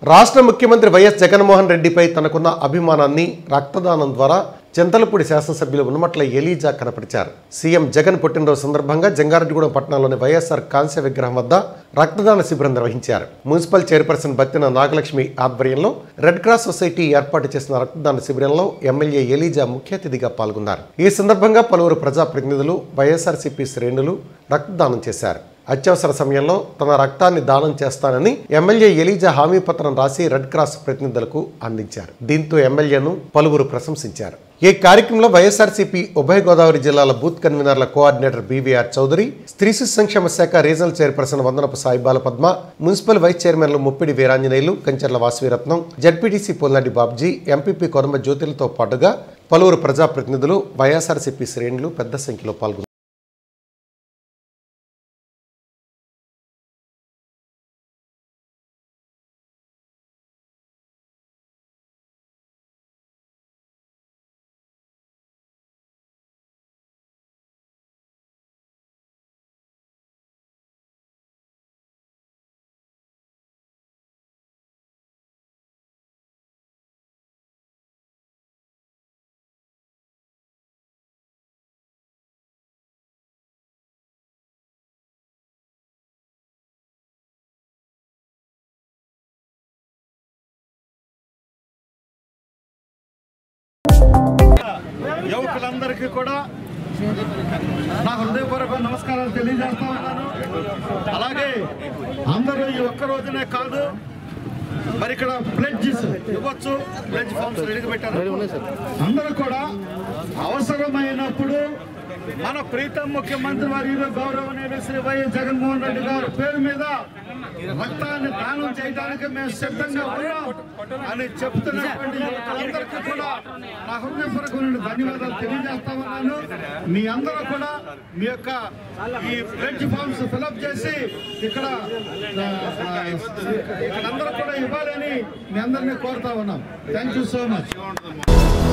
రాష్ట్ర ముఖ్యమంత్రి వైఎస్ జగన్మోహన్ రెడ్డిపై తనకున్న అభిమానాన్ని రక్తదానం ద్వారా చింతలపూడి శాసనసభ్యులు ఉన్నమట్ల ఎలీజా కనపరిచారు సీఎం జగన్ పుట్టినరోజు సందర్భంగా జంగారెడ్డిగూడెం పట్టణంలోని వైఎస్ఆర్ కాంస్య విగ్రహం వద్ద రక్తదాన శిబిరం నిర్వహించారు మున్సిపల్ చైర్పర్సన్ బత్తిన నాగలక్ష్మి ఆధ్వర్యంలో రెడ్ క్రాస్ సొసైటీ ఏర్పాటు చేసిన రక్తదాన శిబిరంలో ఎమ్మెల్యే ఎలీజా ముఖ్య అతిథిగా పాల్గొన్నారు ఈ సందర్భంగా పలువురు ప్రజాప్రతినిధులు వైఎస్ఆర్సీపీ శ్రేణులు రక్తదానం చేశారు అత్యవసర సమయంలో తన రక్తాన్ని దానం చేస్తానని ఎమ్మెల్యే ఎలీజా హామీ పత్రం రాసి రెడ్ క్రాస్ ప్రతినిధులకు అందించారు దీంతో ఎమ్మెల్యేను పలువురు ప్రశంసించారు ఈ కార్యక్రమంలో వైఎస్ఆర్సీపీ ఉభయ గోదావరి జిల్లాల బూత్ కన్వీనర్ల కోఆర్డినేటర్ బీవీఆర్ చౌదరి స్త్రీ శిశు సంక్షేమ శాఖ regional chairperson Vandanapu Saibala Padma municipal vice చైర్మన్లు ముప్పిడి వీరాంజనేయులు కంచర్ల వాసవీరత్నం జడ్పీటీసీ పొల్లాడి బాబ్జీ ఎంపీపీ కొరమ జ్యోతులతో పాటుగా పలువురు ప్రజాప్రతినిధులు వైఎస్ఆర్సీపీ శ్రేణులు పెద్ద సంఖ్యలో పాల్గొన్నారు యువకులందరికీ కూడా నా హృదయపూర్వక నమస్కారాలు తెలియజేస్తా ఉన్నాను అలాగే అందరూ ఈ ఒక్క రోజునే కాదు మరి ఇక్కడ ప్లెడ్జెస్ ఇవ్వచ్చు ప్లెడ్జ్ ఫామ్స్ రెడీగా పెట్టారు అందరూ కూడా అవసరమైనప్పుడు మన ప్రీతం ముఖ్యమంత్రి వర్యులు గౌరవనీయులు శ్రీ వైఎస్ జగన్మోహన్ రెడ్డి గారి పేరు మీద రక్తాన్ని దానం చేయడానికి మేము సిద్ధంగా ఉన్నాం అని చెప్తున్నటువంటి యువకులందరికీ కూడా నా హృదయపూర్వకమైన ధన్యవాదాలు తెలియజేస్తా ఉన్నాను మీ అందరూ కూడా మీ యొక్క ఈ ప్లెడ్జ్ ఫామ్స్ ఫిలప్ చేసి ఇక్కడ ఆ, ఆ, ఇక్కడ అందరూ కూడా ఇవ్వాలని మీ అందరినీ కోరుతా ఉన్నాం థ్యాంక్ యూ సో మచ్